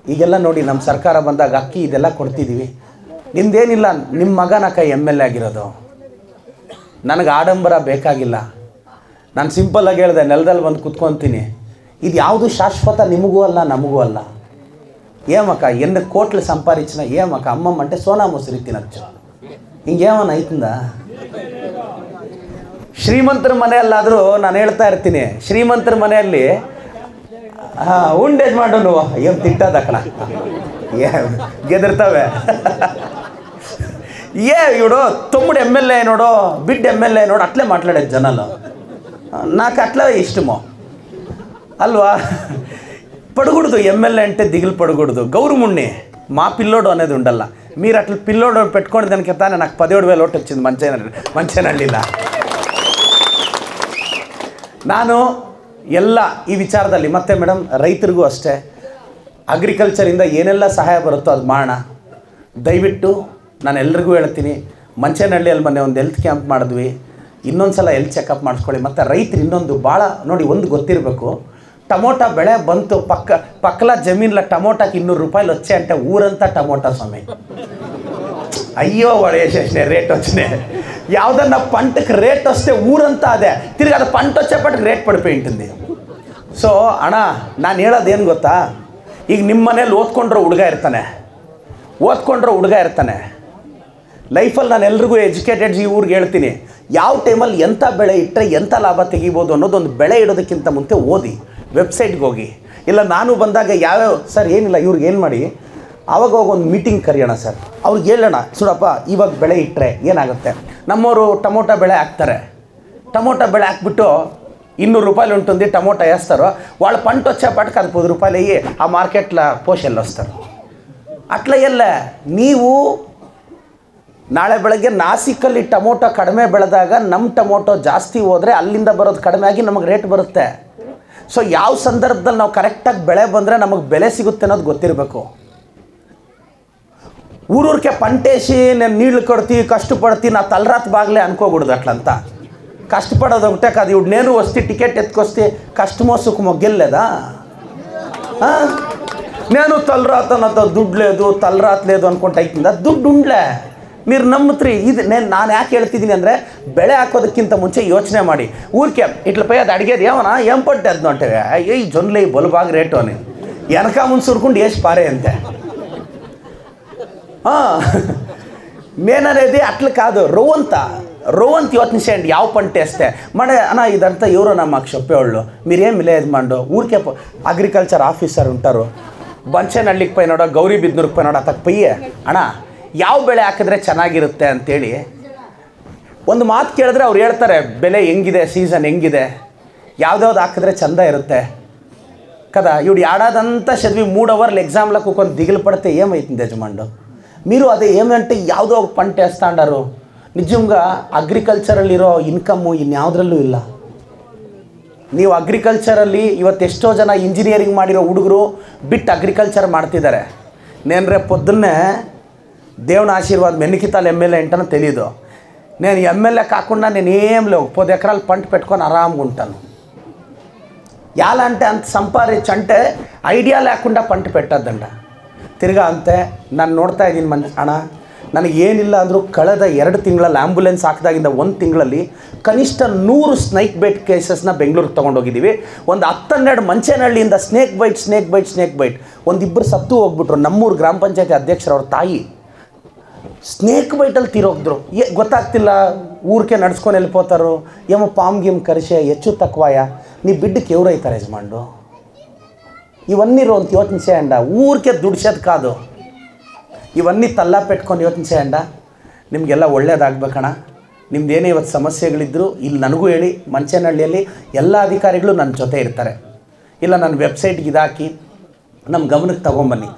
ಈಗೆಲ್ಲ ನೋಡಿ ನಮ್ಮ ಸರ್ಕಾರ ಬಂದಾಗ ಅಕ್ಕಿ ಇದೆಲ್ಲ ಕೊಡ್ತಿದ್ದೀವಿ ನಿಮ್ದೇನಿಲ್ಲ ನಿಮ್ಮ ಮಗನಕ್ಕ ಎಮ್ ಎಲ್ ಎ ಆಗಿರೋದು ನನಗೆ ಆಡಂಬರ ಬೇಕಾಗಿಲ್ಲ ನಾನು ಸಿಂಪಲ್ಲಾಗಿ ಹೇಳಿದೆ ನೆಲದಲ್ಲಿ ಬಂದು ಕುತ್ಕೊತೀನಿ ಇದು ಯಾವುದು ಶಾಶ್ವತ ನಿಮಗೂ ಅಲ್ಲ ನಮಗೂ ಅಲ್ಲ ఏమక్క ఎన్ని కోట్లు సంపాదించినా ఏమక్క అమ్మమ్మ అంటే సోనా ముసిరి తినచ్చు ಹಿಂಗೇಮನ್ನ ಐತಂದ ಶ್ರೀಮಂತರ ಮನೆಯಲ್ಲಾದರೂ ನಾನು ಹೇಳ್ತಾ ಇರ್ತೀನಿ ಶ್ರೀಮಂತರ ಮನೆಯಲ್ಲಿ ಉಂಡೇಜ್ ಮಾಡು ನೀವು ಏನು ತಿಟ್ಟದಕ್ಕಣ ಏ ಗೆದರ್ತವೆ ఏ ఇవిడు తమ్ముడు ఎమ్మెల్యే అయినాడు బిడ్డ ఎమ్మెల్యే అయినాడు అట్లే మాట్లాడేది జనాలు నాకు అట్లా ఇష్టము అల్వా పడకూడదు ఎమ్మెల్యే అంటే దిగులు పడకూడదు గౌరముణ్ణి మా పిల్లోడు అనేది ఉండల్లా మీరు అట్లా పిల్లోడు పెట్టుకోండి దానికి తానే నాకు పదిహేడు వేలు ఓటు వచ్చింది మంచిగా మంచినಹಳ್ಳಿಲ್ಲ ನಾನು ಎಲ್ಲ ಈ ವಿಚಾರದಲ್ಲಿ ಮತ್ತೆ ಮೇಡಮ್ ರೈತರಿಗೂ ಅಷ್ಟೇ ಅಗ್ರಿಕಲ್ಚರಿಂದ ಏನೆಲ್ಲ ಸಹಾಯ ಬರುತ್ತೋ ಅದು ಮಾಡೋಣ ದಯವಿಟ್ಟು ನಾನು ಎಲ್ರಿಗೂ ಹೇಳ್ತೀನಿ ಮಂಚೇನಹಳ್ಳಿಯಲ್ಲಿ ಮೊನ್ನೆ ಒಂದು ಹೆಲ್ತ್ ಕ್ಯಾಂಪ್ ಮಾಡಿದ್ವಿ ಇನ್ನೊಂದು ಸಲ ಹೆಲ್ತ್ ಚೆಕಪ್ ಮಾಡಿಸ್ಕೊಳ್ಳಿ ಮತ್ತು ರೈತರು ಇನ್ನೊಂದು ಭಾಳ ನೋಡಿ ಒಂದು ಗೊತ್ತಿರಬೇಕು ಟಮೋಟ ಬೆಳೆ ಬಂತು ಪಕ್ಕ ಪಕ್ಕಲ ಜಮೀನ್ಲ ಟಮೋಟಕ್ಕೆ ಇನ್ನೂರು ರೂಪಾಯಿ వచ్చే అంటే ఊరంతా టమోటా స్వామి అయ్యో వాడు వేసేసిన రేట్ వచ్చినాయి యావదన్నా పంటకి రేట్ వస్తే ఊరంతా అదే తిరిగి అది పంట వచ్చేపటికి ರೇಟ್ ಪಡಿಪೋಯಿ ఉంటుంది ಸೊ ಅಣ್ಣ ನಾನು ಹೇಳೋದೇನು ಗೊತ್ತಾ ಈಗ ನಿಮ್ಮ ಮನೇಲಿ ಓದ್ಕೊಂಡ್ರೋ ಹುಡುಗ ಇರ್ತಾನೆ ಓದ್ಕೊಂಡ್ರೋ ಹುಡುಗ ಇರ್ತಾನೆ ಲೈಫಲ್ಲಿ ನಾನು ಎಲ್ರಿಗೂ ಎಜುಕೇಟೆಡ್ ಈ ಊರಿಗೆ ಹೇಳ್ತೀನಿ ಯಾವ ಟೈಮಲ್ಲಿ ಎಂಥ ಬೆಳೆ ಇಟ್ಟರೆ ಎಂಥ ಲಾಭ ತೆಗಿಬೋದು ಅನ್ನೋದೊಂದು ಬೆಳೆ ಇಡೋದಕ್ಕಿಂತ ಮುಂಚೆ ಓದಿ ವೆಬ್ಸೈಟ್ಗೆ ಹೋಗಿ ಇಲ್ಲ ನಾನು ಬಂದಾಗ ಯಾವ್ಯಾವ ಸರ್ ಏನಿಲ್ಲ ಇವ್ರಿಗೆ ಏನು ಮಾಡಿ ಆವಾಗ ಹೋಗಿ ಒಂದು ಮೀಟಿಂಗ್ ಕರೆಯೋಣ ಸರ್ ಅವ್ರಿಗೆ ಹೇಳೋಣ ಸುಡಪ್ಪ ಇವಾಗ ಬೆಳೆ ಇಟ್ಟರೆ ಏನಾಗುತ್ತೆ ನಮ್ಮವರು ಟೊಮೊಟೊ ಬೆಳೆ ಹಾಕ್ತಾರೆ టమోటా బెడ ಹಾಕ್ಬಿಟ್ಟು ಇನ್ನೂರು రూపాయలు ఉంటుంది టమోటా వేస్తారు వాళ్ళ పంట వచ్చేపాటికి అది పది రూపాయలు అయ్యి ఆ మార్కెట్లో పోసి వెళ్ళొస్తారు అట్లా ಎಲ್ಲ ನೀವು ನಾಳೆ ಬೆಳಗ್ಗೆ ನಾಸಿಕಲ್ಲಿ ಟಮೋಟೊ ಕಡಿಮೆ ಬೆಳೆದಾಗ ನಮ್ಮ ಟಮೋಟೊ ಜಾಸ್ತಿ ಹೋದರೆ ಅಲ್ಲಿಂದ ಬರೋದು ಕಡಿಮೆ ಆಗಿ ನಮಗೆ ರೇಟ್ ಬರುತ್ತೆ ಸೊ ಯಾವ ಸಂದರ್ಭದಲ್ಲಿ ನಾವು ಕರೆಕ್ಟಾಗಿ ಬೆಳೆ ಬಂದರೆ ನಮಗೆ ಬೆಲೆ ಸಿಗುತ್ತೆ ಅನ್ನೋದು ಗೊತ್ತಿರಬೇಕು ఊరూరికే పంటేసి నేను నీళ్లు కొడితే కష్టపడితే నా తలరాత బాగలే అనుకోకూడదు అట్లంతా కష్టపడదు ఒకటే కాదు ఇప్పుడు నేను వస్తే టికెట్ ఎత్తుకొస్తే కష్టమో సుఖమో గెల్లేదా ఆ? నేను తలరాత నాతో ದುಡ್ಡು లేదు ತಲರಾತ್ లేదు ಅನ್ಕೊಂತ ಐತಿಂದ ದುಡ್ಡು ಉಂಡ್ಲೆ మీరు నమ్ముತ್ರಿ ಇದು నేను ನಾನು ಯಾಕೆ ಹೇಳ್ತಿದ್ದೀನಿ ಅಂದರೆ ಬೆಳೆ ಹಾಕೋದಕ್ಕಿಂತ ಮುಂಚೆ ಯೋಚನೆ ಮಾಡಿ ఊరికే ఇట్లా పోయి అది అడిగేది ఏమన్నా ఏం పట్టే అది అంటే అయ్యో ఈ జొన్నలు ఈ బొలబాగా రేటు అని వెనక ముందు సురుకుంటూ వేసి పారే అంతే ఆ, నేననేది అట్లా కాదు రొవ్వంత రొవ్వంత యోచన చేయండి యావ పంట వేస్తే మన అన్న ఇదంతా ఎవరన్నా మాకు చెప్పేవాళ్ళు మీరేం లేదు మండు ఊరికే పో- అగ్రికల్చర్ ఆఫీసర్ ఉంటారు ಬಂಚನಹಳ್ಳಿಗೆ ಪೈನೋಡ ಗೌರಿ ಬಿದ್ನೂರಿಗೆ ಪೈನೋಡ ಅದಕ್ಕೆ ಪಯ್ಯೆ ಅಣ್ಣ ಯಾವ ಬೆಳೆ ಹಾಕಿದ್ರೆ ಚೆನ್ನಾಗಿರುತ್ತೆ ಅಂತೇಳಿ ಒಂದು ಮಾತು ಕೇಳಿದ್ರೆ ಅವ್ರು ಹೇಳ್ತಾರೆ ಬೆಲೆ ಹೆಂಗಿದೆ ಸೀಸನ್ ಹೆಂಗಿದೆ ಯಾವ್ದ್ಯಾವ್ದು ಹಾಕಿದ್ರೆ ಚಂದ ఇರುತ್ತೆ కదా ఇవి ఏడాదంతా చదివి మూడు అవర్లు ఎగ్జామ్లో కూకొని దిగులు పడితే ఏమవుతుంది యజమానుడు మీరు అదే ఏమంటే ಯಾವುದೋ ఒక పంట వేస్తా ఉండారు నిజంగా అగ్రికల్చరಲ್ಲಿರೋ ಇನ್ಕಮ್ಮು ಇನ್ಯಾವುದ್ರಲ್ಲೂ ಇಲ್ಲ ನೀವು ಅಗ್ರಿಕಲ್ಚರಲ್ಲಿ ಇವತ್ತು ಎಷ್ಟೋ ಜನ ಇಂಜಿನಿಯರಿಂಗ್ ಮಾಡಿರೋ ಹುಡುಗರು ಬಿಟ್ಟು అగ్రికల్చర్ ಮಾಡ್ತಿದ್ದಾರೆ నేను రేపు పొద్దున్నే దేవుని ఆశీర్వాదం మెన్నికితాలు ఎమ్మెల్యే ఏంటనో తెలీదు నేను ఎమ్మెల్యే కాకుండా నేను ఏం లేవు పది ఎకరాలు పంట పెట్టుకొని ఆరాంగా ఉంటాను ఎలా అంటే అంత సంపాదించు అంటే ಐಡಿಯಾ లేకుండా పంట పెట్టద్ದಂಡ ತಿರ್ಗಾ ಅಂತೆ ನಾನು ನೋಡ್ತಾ ಇದ್ದೀನಿ ಮನ್ ಅಣ್ಣ ನನಗೆ ಏನಿಲ್ಲ ಅಂದರೂ ಕಳೆದ ಎರಡು ತಿಂಗಳಲ್ಲಿ ಆ್ಯಂಬುಲೆನ್ಸ್ ಹಾಕಿದಾಗಿಂದ ಒಂದು ತಿಂಗಳಲ್ಲಿ ಕನಿಷ್ಠ ನೂರು ಸ್ನೇಕ್ ಬೈಟ್ ಕೇಸಸ್ನ ಬೆಂಗಳೂರಿಗೆ ತೊಗೊಂಡೋಗಿದ್ದೀವಿ ಒಂದು ಹತ್ತನ್ನೆರಡು ಮಂಚೇನಹಳ್ಳಿಯಿಂದ snake bite snake bite snake bite ಒಂದಿಬ್ಬರು ಸತ್ತು ಹೋಗ್ಬಿಟ್ರು ನಮ್ಮೂರು ಗ್ರಾಮ ಪಂಚಾಯತಿ ಅಧ್ಯಕ್ಷರವ್ರ ತಾಯಿ ಸ್ನೇಕ್ ಬೈಟಲ್ಲಿ ತೀರೋಗಿದ್ರು ಏ ಗೊತ್ತಾಗ್ತಿಲ್ಲ ఊరికే నడుచుకొని వెళ్ళిపోతారు ఏమో పాము గీమ్ కరిసే హెచ్చు తక్కువయ నీ బిడ్డకి ఎవరైతారు యజమానుడు ఇవన్నీ రోజు యోచన చేయండి ఊరికే ದುಡಿಸೋದು ಕಾದು ಇವన్నీ ತಲ್ಲ ಪೆಟ್ಕೊಂಡು ಯೋಚನೆ చేయండి ನಿಮಗೆಲ್ಲ ಒಳ್ಳೇದಾಗಬೇಕಣ್ಣ ನಿಮ್ದು ಏನೇ ಇವತ್ತು ಸಮಸ್ಯೆಗಳಿದ್ದರೂ ಇಲ್ಲಿ ನನಗೂ ಹೇಳಿ ಮಂಚೇನಹಳ್ಳಿಯಲ್ಲಿ ಎಲ್ಲ ಅಧಿಕಾರಿಗಳು ನನ್ನ ಜೊತೆ ಇರ್ತಾರೆ ಇಲ್ಲ ನನ್ನ ವೆಬ್ಸೈಟ್ಗೆ ಇದಾಕಿ ನಮ್ಮ ಗಮನಕ್ಕೆ ತಗೊಂಬನ್ನಿ